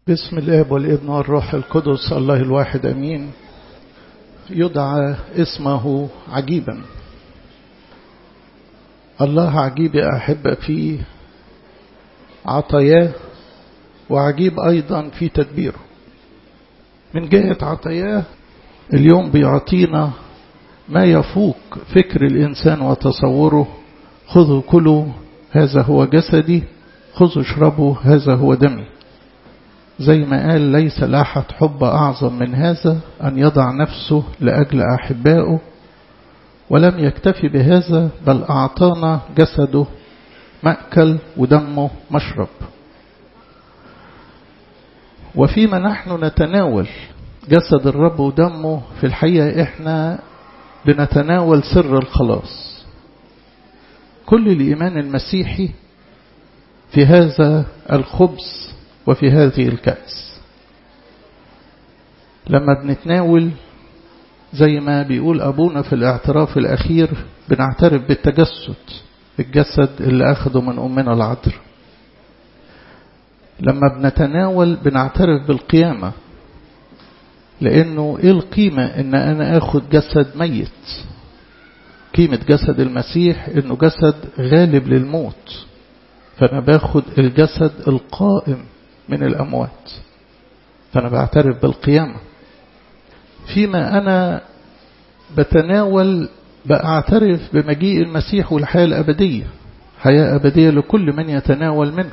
بسم الاب والابن والروح القدس الله الواحد امين يدعى اسمه عجيبا الله عجيب يا احبه في عطاياه وعجيب ايضا في تدبيره من جهه عطاياه اليوم بيعطينا ما يفوق فكر الانسان وتصوره خذوا كلوا هذا هو جسدي خذوا اشربوا هذا هو دمي زي ما قال ليس لأحد حب أعظم من هذا أن يضع نفسه لأجل أحبائه ولم يكتفي بهذا بل أعطانا جسده مأكل ودمه مشرب وفيما نحن نتناول جسد الرب ودمه في الحقيقة إحنا بنتناول سر الخلاص كل الإيمان المسيحي في هذا الخبز وفي هذه الكأس لما بنتناول زي ما بيقول أبونا في الاعتراف الأخير بنعترف بالتجسد الجسد اللي أخده من أمنا العذراء لما بنتناول بنعترف بالقيامة لأنه إيه القيمة إن أنا أخد جسد ميت قيمة جسد المسيح إنه جسد غالب للموت فأنا باخد الجسد القائم من الأموات فأنا بعترف بالقيامة فيما أنا بتناول بأعترف بمجيء المسيح والحياة الأبدية حياة أبدية لكل من يتناول منه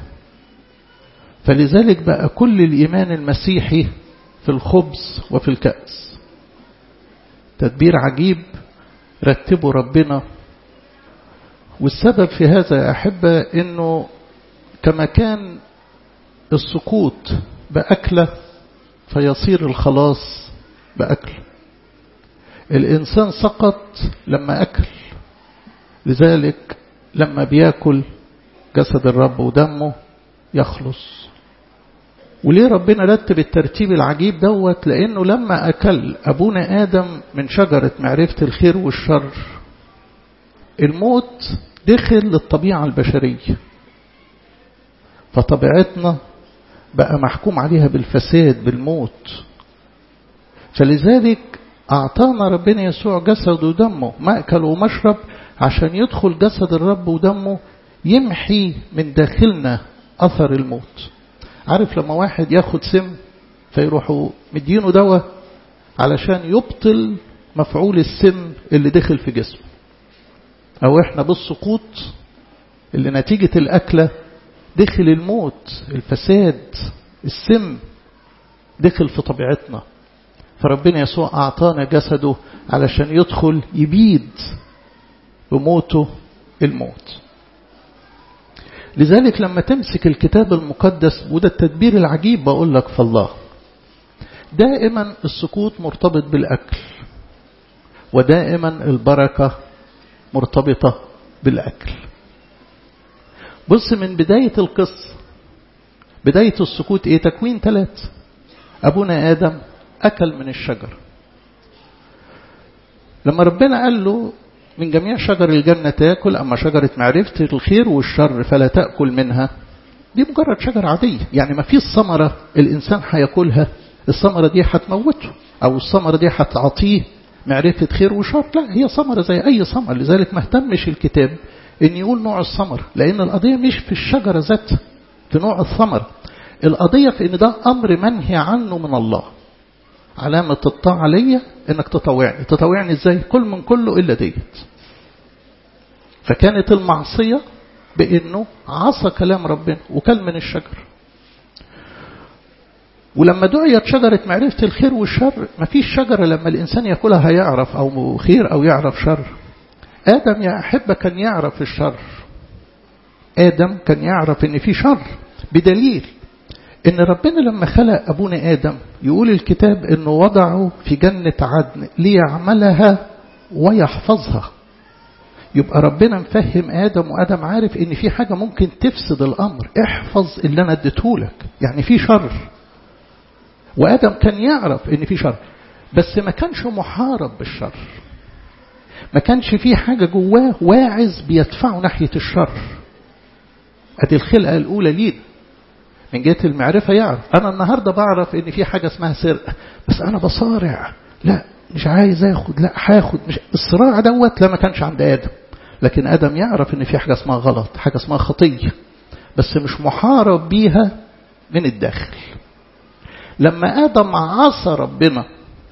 فلذلك بقى كل الإيمان المسيحي في الخبز وفي الكأس تدبير عجيب رتبه ربنا والسبب في هذا يا أحبة أنه كما كان السقوط بأكلة فيصير الخلاص بأكل الإنسان سقط لما أكل لذلك لما بياكل جسد الرب ودمه يخلص وليه ربنا رتب الترتيب العجيب دوت لأنه لما أكل أبونا آدم من شجرة معرفة الخير والشر الموت دخل للطبيعة البشرية فطبيعتنا بقى محكوم عليها بالفساد بالموت فلذلك أعطانا ربنا يسوع جسد ودمه مأكل ومشرب عشان يدخل جسد الرب ودمه يمحي من داخلنا أثر الموت عارف لما واحد ياخد سم فيروحوا مدينه دواء علشان يبطل مفعول السم اللي دخل في جسمه أو إحنا بالسقوط اللي نتيجة الأكلة دخل الموت الفساد السم دخل في طبيعتنا فربنا يسوع أعطانا جسده علشان يدخل يبيد بموته الموت لذلك لما تمسك الكتاب المقدس وده التدبير العجيب بقول لك في الله دائما السقوط مرتبط بالأكل ودائما البركة مرتبطة بالأكل بص من بداية القصة بداية السقوط ايه تكوين ثلاث أبونا آدم أكل من الشجر لما ربنا قال له من جميع شجر الجنة تاكل أما شجرة معرفة الخير والشر فلا تأكل منها دي مجرد شجرة عادية يعني ما فيش ثمرة الإنسان هياكلها الثمرة دي هتموته أو الثمرة دي هتعطيه معرفة خير وشر لا هي ثمرة زي أي ثمر لذلك ما اهتمش الكتاب ان يقول نوع الثمر لان القضية مش في الشجرة ذاتها في نوع الثمر القضية في ان ده امر منهي عنه من الله علامة الطاعة ليا انك تطوعني تطوعني ازاي كل من كله الا ديت فكانت المعصية بانه عصى كلام ربنا وكل من الشجر ولما دعيت شجرة معرفة الخير والشر ما فيش شجرة لما الإنسان يأكلها هيعرف أو خير أو يعرف شر آدم يا أحبة كان يعرف الشر آدم كان يعرف إن في شر بدليل إن ربنا لما خلق أبونا آدم يقول الكتاب إنه وضعه في جنة عدن ليعملها ويحفظها يبقى ربنا مفهم آدم وآدم عارف إن في حاجة ممكن تفسد الأمر احفظ اللي أنا اديتهولك يعني في شر وآدم كان يعرف إن في شر بس ما كانش محارب بالشر ما كانش في حاجة جواه واعز بيدفعه ناحية الشر ادي الخلقة الأولى لينا من جهة المعرفة يعرف أنا النهاردة بعرف إن في حاجة اسمها سرقة بس أنا بصارع لا مش عايز اخد لا هاخد مش الصراع دوت لا ما كانش عند آدم لكن آدم يعرف إن في حاجة اسمها غلط حاجة اسمها خطية بس مش محارب بيها من الداخل لما آدم عصى ربنا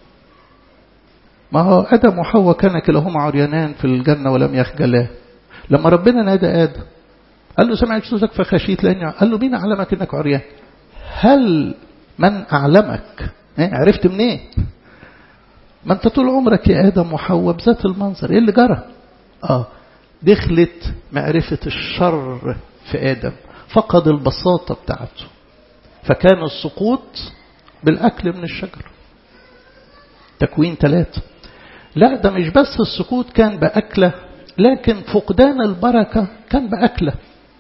ما هو آدم وحواء كان كلاهما عريانان في الجنة ولم يخجلا لما ربنا نادى آدم قال له سمعت صوتك فخشيت لأني قال له مين أعلمك إنك عريان هل من أعلمك عرفت منين إيه؟ ما أنت طول عمرك يا آدم وحواء بذات المنظر إيه اللي جرى آه دخلت معرفة الشر في آدم فقد البساطة بتاعته فكان السقوط بالأكل من الشجر تكوين ثلاثة لا ده مش بس السقوط كان بأكلة لكن فقدان البركة كان بأكلة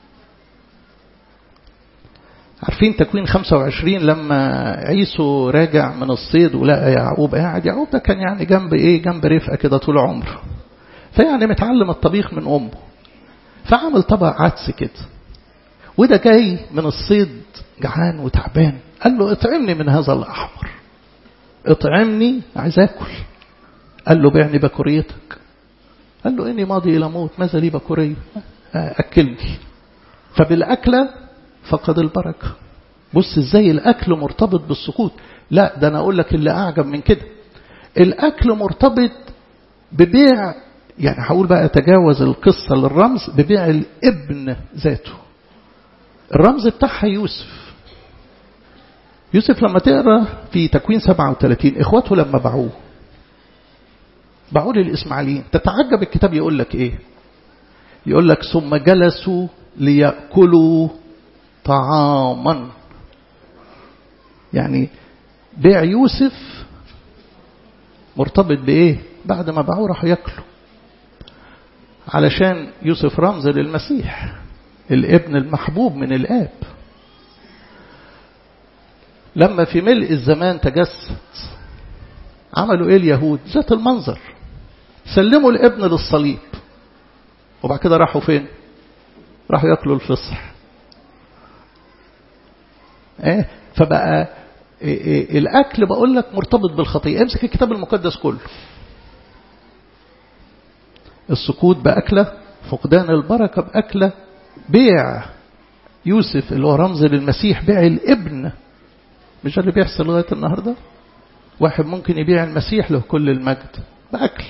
عارفين تكوين 25 لما عيسو راجع من الصيد ولقى يعقوب قاعد يعقوب ده كان يعني جنب ايه جنب رفقه كده طول عمره فيعني متعلم الطبيخ من امه فعمل طبق عدس كده وده جاي من الصيد جعان وتعبان قال له اطعمني من هذا الأحمر اطعمني عايز اكل قال له بعني بكوريتك قال له اني ماضي الى موت ماذا لي بكوريه اكلني فبالاكله فقد البركه بص ازاي الاكل مرتبط بالسقوط لا ده انا اقول لك اللي اعجب من كده الاكل مرتبط ببيع يعني هقول بقى اتجاوز القصه للرمز ببيع الابن ذاته الرمز بتاعها يوسف يوسف لما تقرا في تكوين 37 اخواته لما باعوه باعوه للاسماعيليين تتعجب الكتاب يقول لك ايه يقول لك ثم جلسوا ليأكلوا طعاما يعني بيع يوسف مرتبط بايه بعد ما باعوه راحوا ياكلوا علشان يوسف رمز للمسيح الابن المحبوب من الآب لما في ملء الزمان تجسد عملوا ايه اليهود ذات المنظر سلموا الابن للصليب وبعد كده راحوا فين راحوا ياكلوا الفصح ايه فبقى إيه إيه الاكل بقول لك مرتبط بالخطيه امسك الكتاب المقدس كله السقوط باكله فقدان البركه باكله بيع يوسف اللي هو رمز للمسيح بيع الابن مش ده اللي بيحصل لغايه النهارده واحد ممكن يبيع المسيح له كل المجد باكل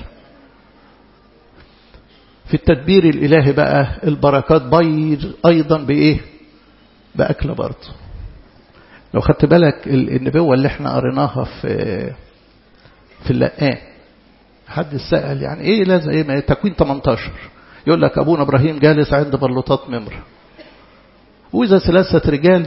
في التدبير الالهي بقى البركات بيض ايضا بايه باكله برضه لو خدت بالك النبوه اللي احنا قريناها في في اللقان حد سأل يعني ايه لازم ايه تكوين 18 يقول لك ابونا ابراهيم جالس عند بلوطات ممر واذا ثلاثه رجال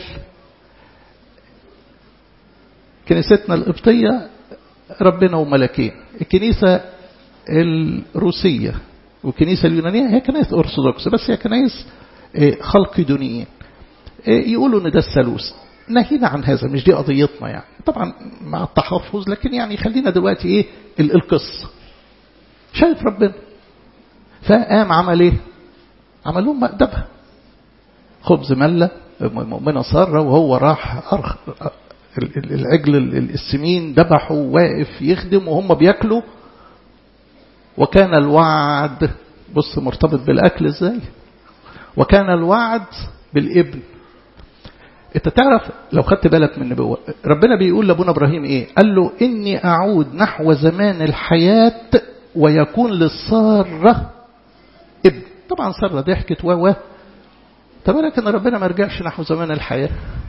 كنيستنا القبطيه ربنا وملكين الكنيسه الروسيه والكنيسه اليونانيه هي كنائس ارثوذكس بس هي كنائس خلق دونيين يقولوا ان ده الثالوث نهينا عن هذا مش دي قضيتنا يعني طبعا مع التحفظ لكن يعني خلينا دلوقتي ايه القصه شايف ربنا فقام عمل ايه عمل لهم مأدبها خبز ملة مؤمنة سارة وهو راح أرخ العجل السمين ذبحه واقف يخدم وهم بياكلوا وكان الوعد بص مرتبط بالأكل ازاي وكان الوعد بالابن انت تعرف لو خدت بالك من النبوة ربنا بيقول لابونا ابراهيم ايه قال له اني اعود نحو زمان الحياة ويكون للسارة ابن طبعا سارة ضحكت و و تبارك ان ربنا ما رجعش نحو زمان الحياة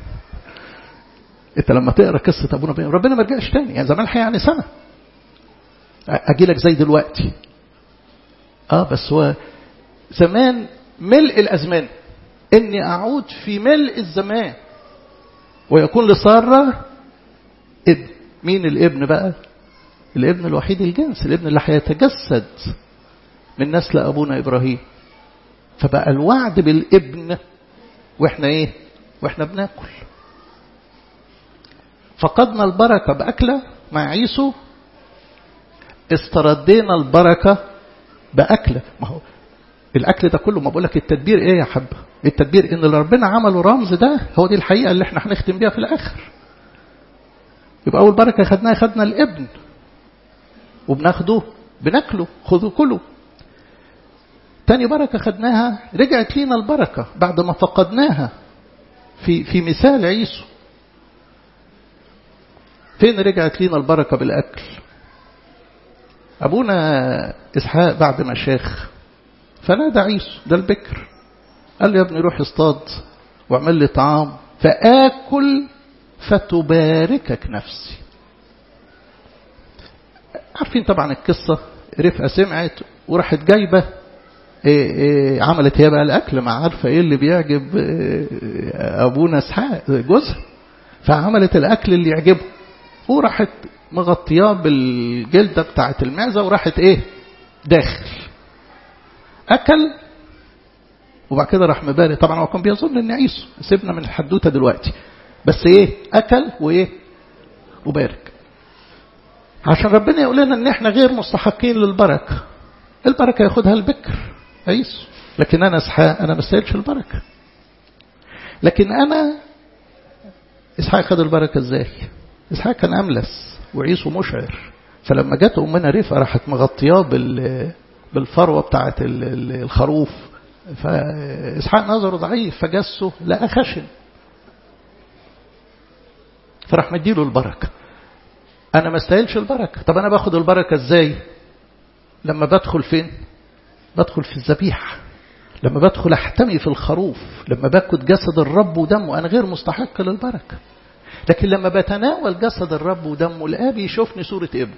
انت لما تقرا قصة ابونا ابراهيم ربنا ما رجعش تاني يعني زمان الحياة يعني سنة اجي لك زي دلوقتي اه بس هو زمان ملء الازمان اني اعود في ملء الزمان ويكون لسارة ابن مين الابن بقى الابن الوحيد الجنس الابن اللي هيتجسد من نسل ابونا ابراهيم فبقى الوعد بالابن واحنا ايه واحنا بناكل فقدنا البركة بأكلة مع عيسو استردينا البركة بأكلة ما هو الأكل ده كله ما بقول لك التدبير إيه يا حبة التدبير ان اللي ربنا عمله رمز ده هو دي الحقيقة اللي احنا هنختم بيها في الاخر يبقى اول بركة خدناها خدنا الابن وبناخده بناكله خذوا كله تاني بركة خدناها رجعت لينا البركة بعد ما فقدناها في في مثال عيسو فين رجعت لينا البركة بالأكل أبونا إسحاق بعد ما شاخ فنادى عيسو ده البكر قال له يا ابني روح اصطاد واعمل لي طعام فآكل فتباركك نفسي عارفين طبعا القصة رفقة سمعت وراحت جايبة إيه إيه عملت هي بقى الأكل ما عارفة إيه اللي بيعجب إيه أبونا إسحاق جوزها فعملت الأكل اللي يعجبه وراحت مغطياه بالجلدة بتاعة المعزة وراحت إيه داخل أكل وبعد كده راح مبارك طبعا هو كان بيظن ان عيسو سيبنا من الحدوته دلوقتي بس ايه اكل وايه وبارك عشان ربنا يقول لنا ان احنا غير مستحقين للبركه البركه ياخدها البكر عيسو لكن انا اسحاق انا ما استاهلش البركه لكن انا اسحاق خد البركه ازاي اسحاق كان املس وعيسو مشعر فلما جت امنا رفقه راحت مغطياه بال بالفروه بتاعه الخروف فإسحاق نظره ضعيف فجسه لقى خشن فراح مديله البركة أنا ما استاهلش البركة طب أنا باخد البركة إزاي لما بدخل فين بدخل في الذبيحة لما بدخل أحتمي في الخروف لما باخد جسد الرب ودمه أنا غير مستحق للبركة لكن لما بتناول جسد الرب ودمه الآب يشوفني صورة ابنه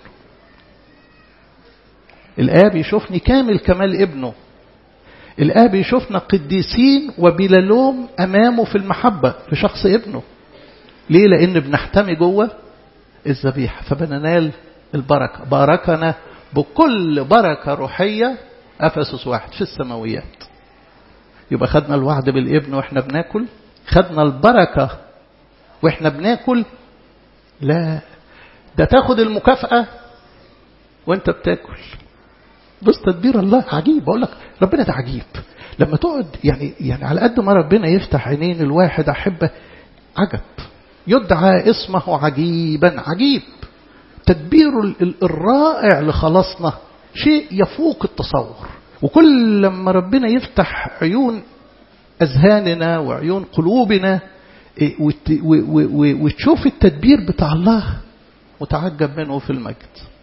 الآب يشوفني كامل كمال ابنه الآب يشوفنا قديسين وبلا لوم أمامه في المحبة في شخص ابنه ليه لأن بنحتمي جوه الذبيحة فبننال البركة باركنا بكل بركة روحية أفسس واحد في السماويات يبقى خدنا الوعد بالابن وإحنا بناكل خدنا البركة وإحنا بناكل لا ده تاخد المكافأة وانت بتاكل بص تدبير الله عجيب بقول لك ربنا ده عجيب لما تقعد يعني يعني على قد ما ربنا يفتح عينين الواحد احبه عجب يدعى اسمه عجيبا عجيب تدبيره الرائع لخلاصنا شيء يفوق التصور وكل لما ربنا يفتح عيون أذهاننا وعيون قلوبنا وتشوف التدبير بتاع الله متعجب منه في المجد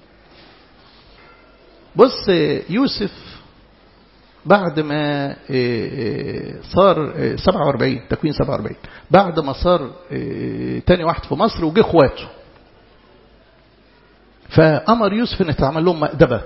بص يوسف بعد ما صار 47 تكوين 47 بعد ما صار تاني واحد في مصر وجه اخواته فأمر يوسف ان يتعمل لهم مأدبة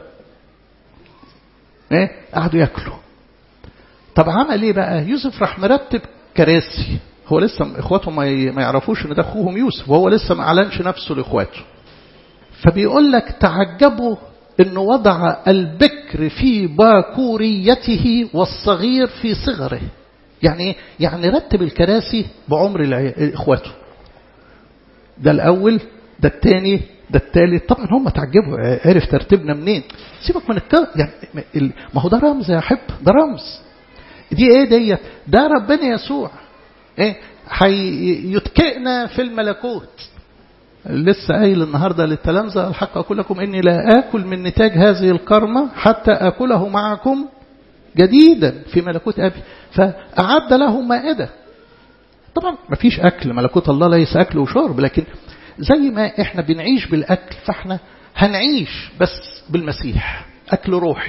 ايه قعدوا ياكلوا طب عمل ايه بقى يوسف راح مرتب كراسي هو لسه اخواته ما يعرفوش ان ده اخوهم يوسف وهو لسه ما اعلنش نفسه لاخواته فبيقول لك تعجبوا انه وضع البكر في باكوريته والصغير في صغره يعني يعني رتب الكراسي بعمر اخواته ده الاول ده الثاني ده الثالث طبعا هم تعجبوا عرف ترتيبنا منين سيبك من الكلام يعني ما هو ده رمز يا حب ده رمز دي ايه ديت ده ربنا يسوع ايه هيتكئنا في الملكوت لسه قايل النهارده للتلامذه الحق اقول لكم اني لا اكل من نتاج هذه الكرمه حتى اكله معكم جديدا في ملكوت ابي فاعد له مائده طبعا ما فيش اكل ملكوت الله ليس اكل وشرب لكن زي ما احنا بنعيش بالاكل فاحنا هنعيش بس بالمسيح اكل روحي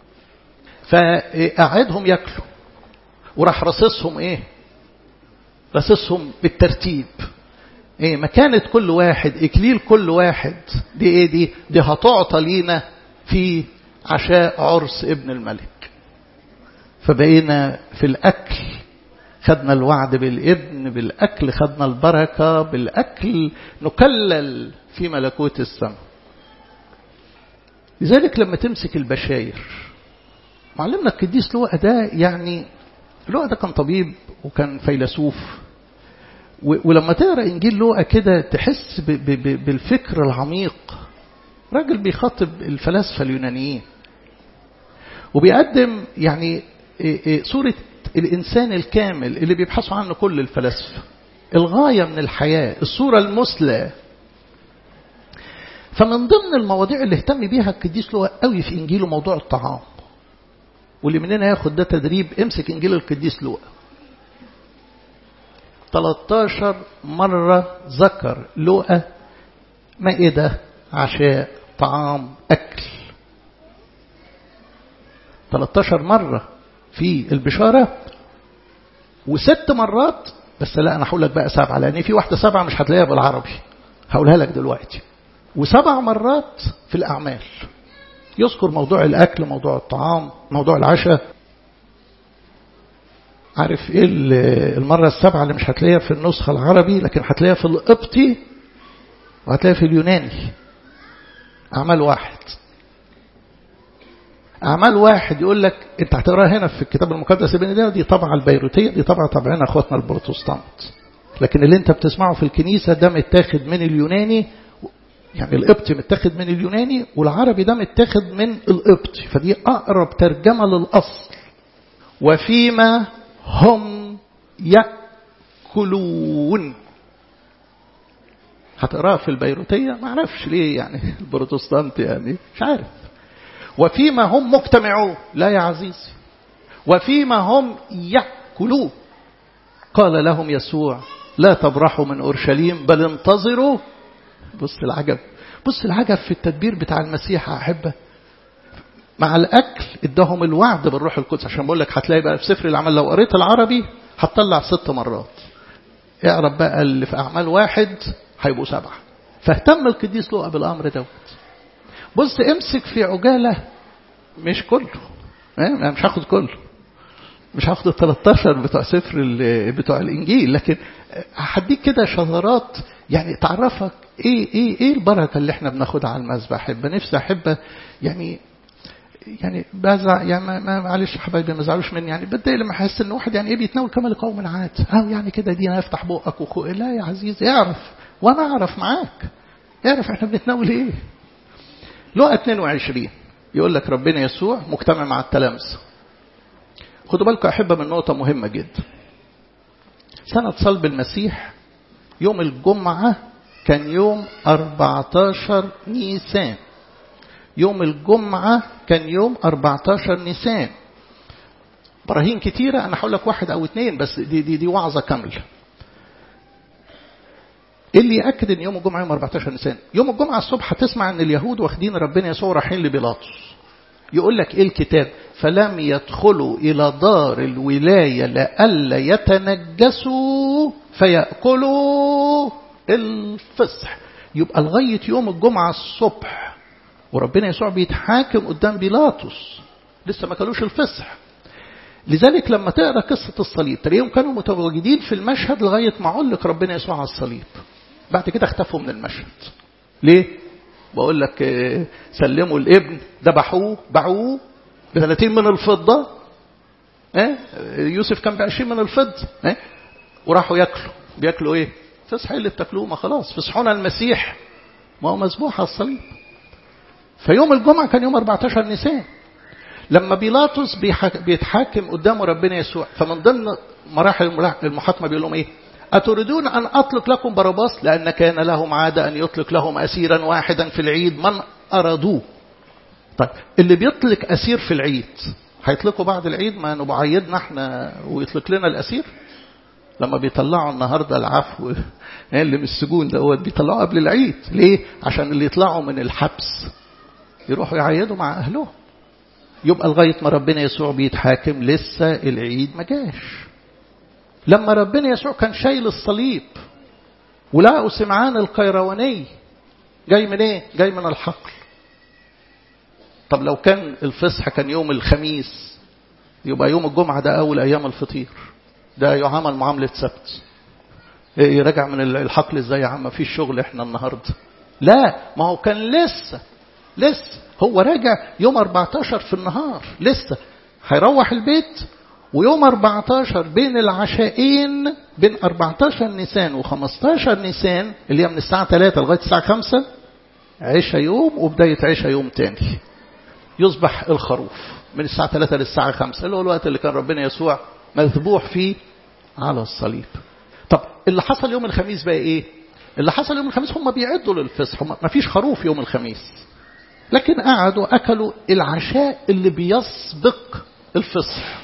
فقعدهم ياكلوا وراح رصصهم ايه رصصهم بالترتيب ايه مكانة كل واحد اكليل كل واحد دي ايه دي دي هتعطى لينا في عشاء عرس ابن الملك فبقينا في الاكل خدنا الوعد بالابن بالاكل خدنا البركة بالاكل نكلل في ملكوت السماء لذلك لما تمسك البشاير معلمنا القديس لوقا ده يعني لوقا ده كان طبيب وكان فيلسوف ولما تقرا انجيل لوقا كده تحس ب ب بالفكر العميق راجل بيخاطب الفلاسفه اليونانيين وبيقدم يعني صوره الإنسان الكامل اللي بيبحثوا عنه كل الفلاسفة الغاية من الحياة الصورة المثلى فمن ضمن المواضيع اللي اهتم بيها القديس لوقا قوي في إنجيله موضوع الطعام واللي مننا ياخد ده تدريب امسك إنجيل القديس لوقا 13 مرة ذكر لوقا مائدة عشاء طعام أكل 13 مرة في البشارة وست مرات بس لا أنا هقول لك بقى سبعة لأن في واحدة سبعة مش هتلاقيها بالعربي هقولها لك دلوقتي وسبع مرات في الأعمال يذكر موضوع الأكل موضوع الطعام موضوع العشاء عارف ايه المرة السبعة اللي مش هتلاقيها في النسخة العربي لكن هتلاقيها في القبطي وهتلاقيها في اليوناني أعمال واحد أعمال واحد يقول لك أنت هتقراها هنا في الكتاب المقدس ابن ده دي طبعة البيروتية دي طبعة طبعنا أخواتنا البروتستانت لكن اللي أنت بتسمعه في الكنيسة ده متاخد من اليوناني يعني القبطي متاخد من اليوناني والعربي ده متاخد من القبطي فدي أقرب ترجمة للأصل وفيما هم يأكلون هتقراها في البيروتية ما اعرفش ليه يعني البروتستانت يعني مش عارف وفيما هم مجتمعون لا يا عزيزي وفيما هم يأكلون قال لهم يسوع لا تبرحوا من أورشليم بل انتظروا بص العجب بص العجب في التدبير بتاع المسيح أحبه مع الأكل اداهم الوعد بالروح القدس عشان بقول لك هتلاقي بقى في سفر الأعمال لو قريت العربي هتطلع ست مرات اعرف بقى اللي في أعمال واحد هيبقوا سبعة فاهتم القديس لوقا بالأمر دوت بص امسك في عجالة مش كله اه مش هاخد كله مش هاخد ال 13 بتوع سفر بتوع الانجيل لكن هديك كده شذرات يعني تعرفك ايه ايه ايه البركه اللي احنا بناخدها على المذبح احبه نفسي احبه يعني يعني بزع يعني ما معلش يا حبايبي ما زعلوش مني يعني بتضايق لما احس ان واحد يعني ايه بيتناول كما لقوم العاد اه يعني كده دينا افتح بقك وخو لا يا عزيزي اعرف وانا اعرف معاك اعرف احنا بنتناول ايه لقى 22 يقول لك ربنا يسوع مجتمع مع التلامذة خدوا بالكم أحبة من نقطة مهمة جدا سنة صلب المسيح يوم الجمعة كان يوم 14 نيسان يوم الجمعة كان يوم 14 نيسان براهين كتيرة أنا هقول لك واحد أو اتنين بس دي, دي, دي وعظة كاملة اللي يأكد ان يوم الجمعة يوم 14 نيسان يوم الجمعة الصبح هتسمع ان اليهود واخدين ربنا يسوع رايحين لبيلاطس يقول لك ايه الكتاب فلم يدخلوا الى دار الولاية لئلا يتنجسوا فيأكلوا الفصح يبقى لغاية يوم الجمعة الصبح وربنا يسوع بيتحاكم قدام بيلاطس لسه ما كلوش الفصح لذلك لما تقرا قصه الصليب تلاقيهم كانوا متواجدين في المشهد لغايه ما علق ربنا يسوع على الصليب بعد كده اختفوا من المشهد ليه بقول لك سلموا الابن ذبحوه باعوه ب 30 من الفضه اه يوسف كان ب 20 من الفضه اه وراحوا ياكلوا بياكلوا ايه فصح اللي بتاكلوه ما خلاص فصحونا المسيح ما هو مذبوح على الصليب فيوم الجمعه كان يوم 14 نيسان لما بيلاطس بيتحاكم قدامه ربنا يسوع فمن ضمن مراحل المحاكمه بيقول لهم ايه أتريدون أن أطلق لكم باراباس لأن كان لهم عادة أن يطلق لهم أسيرا واحدا في العيد من أرادوه طيب اللي بيطلق أسير في العيد هيطلقوا بعد العيد ما نبقى عيدنا احنا ويطلق لنا الأسير لما بيطلعوا النهارده العفو اللي من السجون دوت بيطلعوا قبل العيد ليه؟ عشان اللي يطلعوا من الحبس يروحوا يعيدوا مع أهلهم يبقى لغاية ما ربنا يسوع بيتحاكم لسه العيد ما جاش لما ربنا يسوع كان شايل الصليب ولقوا سمعان القيرواني جاي من ايه جاي من الحقل طب لو كان الفصح كان يوم الخميس يبقى يوم الجمعة ده أول أيام الفطير ده يعامل معاملة سبت إيه راجع من الحقل ازاي يا عم مفيش شغل احنا النهاردة لا ما هو كان لسه لسه هو راجع يوم 14 في النهار لسه هيروح البيت ويوم 14 بين العشاءين بين 14 نيسان و15 نيسان اللي هي من الساعة 3 لغاية الساعة 5 عشاء يوم وبداية عشاء يوم تاني يصبح الخروف من الساعة 3 للساعة 5 اللي هو الوقت اللي كان ربنا يسوع مذبوح فيه على الصليب طب اللي حصل يوم الخميس بقى ايه اللي حصل يوم الخميس هم بيعدوا للفصح ما فيش خروف يوم الخميس لكن قعدوا أكلوا العشاء اللي بيسبق الفصح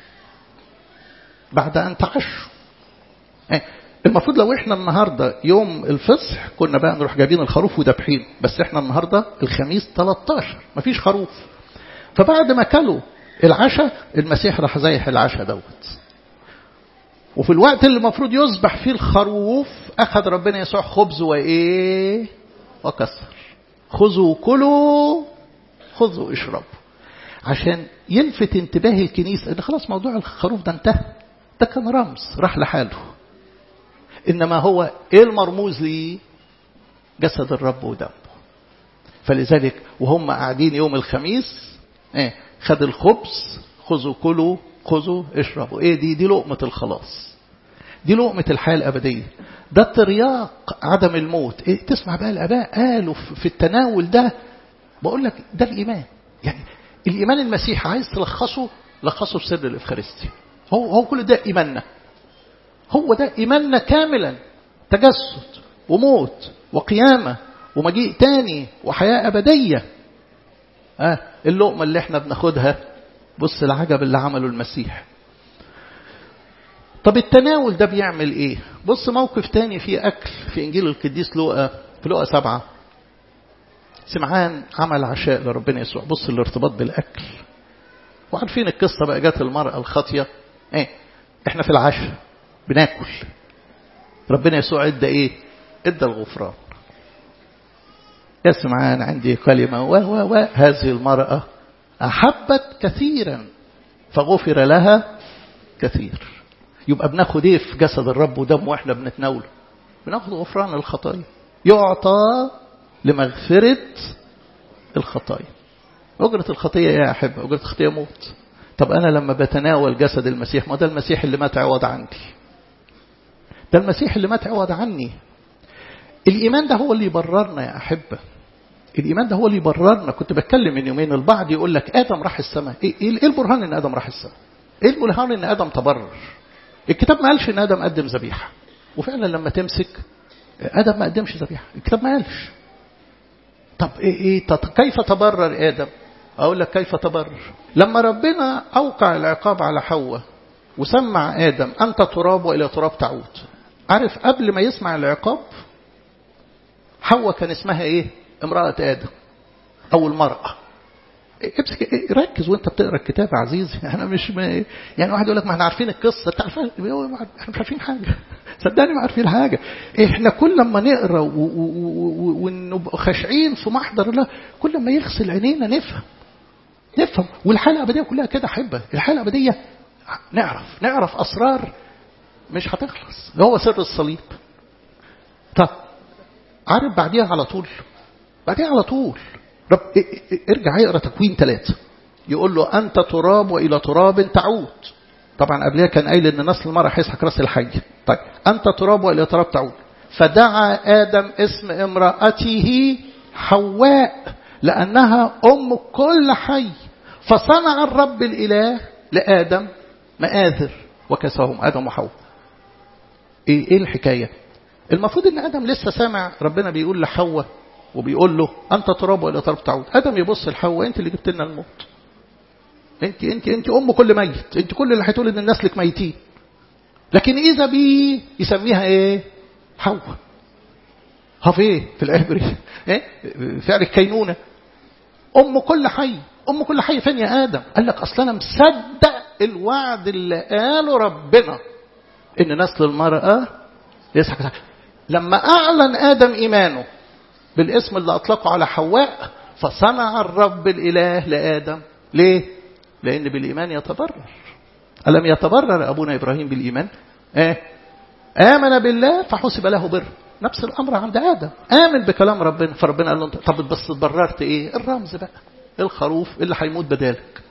بعد أن تعشوا المفروض لو احنا النهاردة يوم الفصح كنا بقى نروح جايبين الخروف ودبحين بس احنا النهاردة الخميس 13 مفيش خروف فبعد ما كلوا العشاء المسيح راح زيح العشاء دوت وفي الوقت اللي المفروض يذبح فيه الخروف أخذ ربنا يسوع خبز وإيه وكسر خذوا كلوا خذوا اشربوا عشان يلفت انتباه الكنيسة ان خلاص موضوع الخروف ده انتهى ده كان رمز راح لحاله إنما هو إيه المرموز ليه جسد الرب ودمه فلذلك وهم قاعدين يوم الخميس ايه خد الخبز خذوا كلوا خذوا اشربوا ايه دي دي لقمة الخلاص دي لقمة الحياة الأبدية ده ترياق عدم الموت إيه تسمع بقى الآباء قالوا في التناول ده بقول لك ده الإيمان يعني الإيمان المسيحي عايز تلخصه لخصه في سر الإفخارستي هو هو كل ده إيماننا هو ده إيماننا كاملا تجسد وموت وقيامة ومجيء تاني وحياة أبدية آه اللقمة اللي احنا بناخدها بص العجب اللي عمله المسيح طب التناول ده بيعمل ايه بص موقف تاني فيه أكل في إنجيل القديس لوقا في لوقا سبعة سمعان عمل عشاء لربنا يسوع بص الارتباط بالأكل وعارفين القصة بقى جات المرأة الخاطية ايه احنا في العشاء بناكل ربنا يسوع ادى ايه ادى الغفران يا سمعان عندي كلمة و و و هذه المرأة أحبت كثيرا فغفر لها كثير يبقى بناخد ايه في جسد الرب ودم واحنا بنتناوله بناخد غفران الخطايا يعطى لمغفرة الخطايا أجرة الخطية يا أحب أجرة الخطية موت طب أنا لما بتناول جسد المسيح ما ده المسيح اللي مات عوض عندي ده المسيح اللي مات عوض عني الإيمان ده هو اللي يبررنا يا أحبة الإيمان ده هو اللي يبررنا كنت بتكلم من يومين البعض يقول لك آدم راح السماء إيه, إيه البرهان إن آدم راح السماء إيه البرهان إن آدم تبرر الكتاب ما قالش إن آدم قدم ذبيحة وفعلا لما تمسك آدم ما قدمش ذبيحة الكتاب ما قالش طب إيه, إيه كيف تبرر آدم أقول لك كيف تبرر لما ربنا أوقع العقاب على حواء وسمع آدم أنت تراب وإلى تراب تعود عارف قبل ما يسمع العقاب حواء كان اسمها إيه امرأة آدم أو المرأة امسك ركز وانت بتقرا الكتاب يا عزيزي انا مش ما يعني واحد يقول لك ما احنا عارفين القصه انت عارفين احنا مش عارفين حاجه صدقني ما عارفين حاجه احنا كل ما نقرا ونبقى خاشعين في محضر الله كل ما يغسل عينينا نفهم نفهم والحاله الابديه كلها كده احبه الحاله الابديه نعرف نعرف اسرار مش هتخلص هو سر الصليب طب عارف بعديها على طول بعديها على طول رب ارجع اقرا تكوين ثلاثة يقول له أنت تراب وإلى تراب تعود طبعا قبلها كان قايل إن نسل المرأة هيسحق راس الحي طيب أنت تراب وإلى تراب تعود فدعا آدم اسم امرأته حواء لأنها أم كل حي فصنع الرب الإله لآدم مآثر وكساهم آدم وحواء إيه, إيه الحكاية المفروض إن آدم لسه سامع ربنا بيقول لحواء وبيقول له أنت تراب وإلى تراب تعود آدم يبص لحواء أنت اللي جبت لنا الموت أنت أنت أنت أم كل ميت أنت كل اللي هتقول إن نسلك ميتين لكن إذا بي يسميها إيه حواء ها في إيه في العبري إيه فعل الكينونة أم كل حي أم كل حي فين يا آدم قال لك أصلا أنا مصدق الوعد اللي قاله ربنا إن نسل المرأة يسحق لما أعلن آدم إيمانه بالاسم اللي أطلقه على حواء فصنع الرب الإله لآدم ليه؟ لأن بالإيمان يتبرر ألم يتبرر أبونا إبراهيم بالإيمان؟ آه. آمن بالله فحسب له بر نفس الأمر عند آدم آمن بكلام ربنا فربنا قال له طب بس تبررت إيه؟ الرمز بقى الخروف اللي هيموت بدالك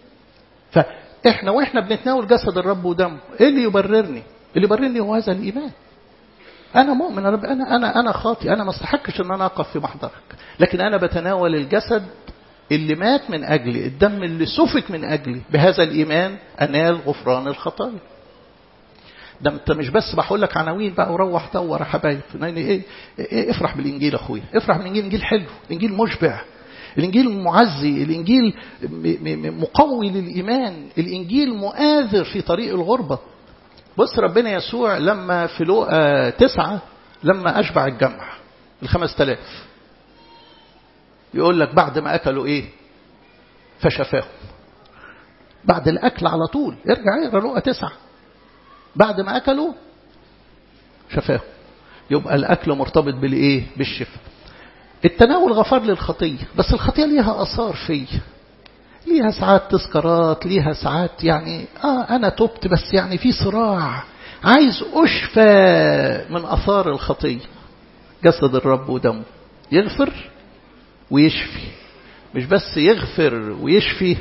فإحنا وإحنا بنتناول جسد الرب ودمه إيه اللي يبررني؟ اللي يبررني هو هذا الإيمان أنا مؤمن رب أنا أنا أنا خاطي أنا ما استحقش إن أنا أقف في محضرك لكن أنا بتناول الجسد اللي مات من أجلي الدم اللي سفك من أجلي بهذا الإيمان أنال غفران الخطايا ده انت مش بس بقول لك عناوين بقى وروح دور يا حبايب ايه, إيه افرح بالانجيل اخويا افرح بالانجيل الانجيل حلو الانجيل مشبع الانجيل معزي الانجيل مقوي للايمان الانجيل مؤاذر في طريق الغربه بص ربنا يسوع لما في لوقا تسعة لما أشبع الجمع الخمس تلاف يقول لك بعد ما أكلوا إيه فشفاهم بعد الأكل على طول ارجع اقرا لوقا تسعة بعد ما أكلوا شفاهم يبقى الأكل مرتبط بالإيه بالشفاء التناول غفر للخطية بس الخطية ليها أثار فيه ليها ساعات تذكارات ليها ساعات يعني آه أنا تبت بس يعني في صراع عايز أشفى من أثار الخطية جسد الرب ودمه يغفر ويشفي مش بس يغفر ويشفي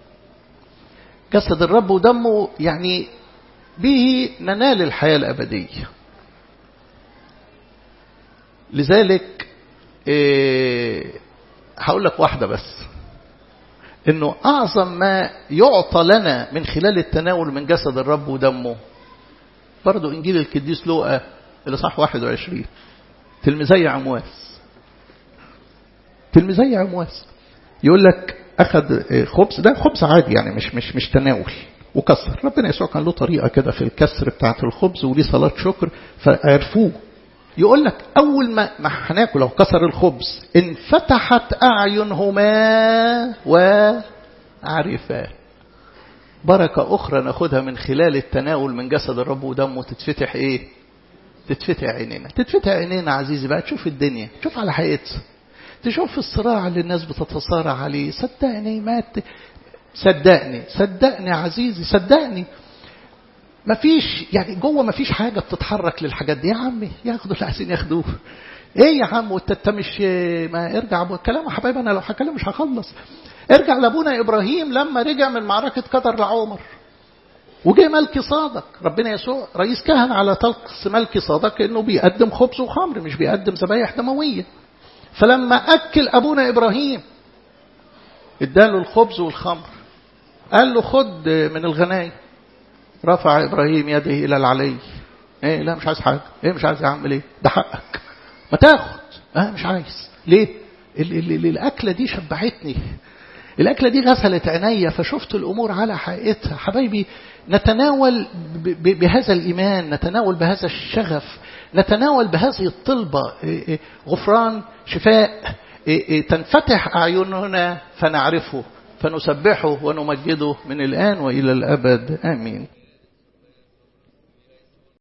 جسد الرب ودمه يعني به ننال الحياة الأبدية لذلك إيه هقول لك واحدة بس انه اعظم ما يعطى لنا من خلال التناول من جسد الرب ودمه برضو انجيل القديس لوقا اللي صح 21 تلميذي عمواس تلميذي عمواس يقول لك اخذ خبز ده خبز عادي يعني مش مش مش تناول وكسر ربنا يسوع كان له طريقه كده في الكسر بتاعه الخبز وليه صلاه شكر فعرفوه يقول لك أول ما ما هناكل لو كسر الخبز انفتحت أعينهما وعرفا بركة أخرى ناخدها من خلال التناول من جسد الرب ودمه تتفتح إيه؟ تتفتح عينينا تتفتح عينينا عزيزي بقى تشوف الدنيا تشوف على حقيقتها تشوف الصراع اللي الناس بتتصارع عليه صدقني ما صدقني صدقني عزيزي صدقني مفيش يعني جوه مفيش حاجة بتتحرك للحاجات دي يا عمي ياخدوا اللي عايزين ياخدوه ايه يا عم وانت مش ما ارجع الكلام يا حبايبي انا لو هكلم مش هخلص ارجع لابونا ابراهيم لما رجع من معركة قدر لعمر وجه ملكي صادق ربنا يسوع رئيس كهنة على طقس ملكي صادق انه بيقدم خبز وخمر مش بيقدم ذبايح دموية فلما اكل ابونا ابراهيم اداله الخبز والخمر قال له خد من الغنايم رفع إبراهيم يده إلى العلي إيه لا مش عايز حاجة إيه مش عايز أعمل إيه ده حقك ما تاخد أه مش عايز ليه ال ال ال الأكلة دي شبعتني الأكلة دي غسلت عينيا فشفت الأمور على حقيقتها حبايبي نتناول بهذا الإيمان نتناول بهذا الشغف نتناول بهذه الطلبة غفران شفاء تنفتح أعيننا فنعرفه فنسبحه ونمجده من الآن وإلى الأبد آمين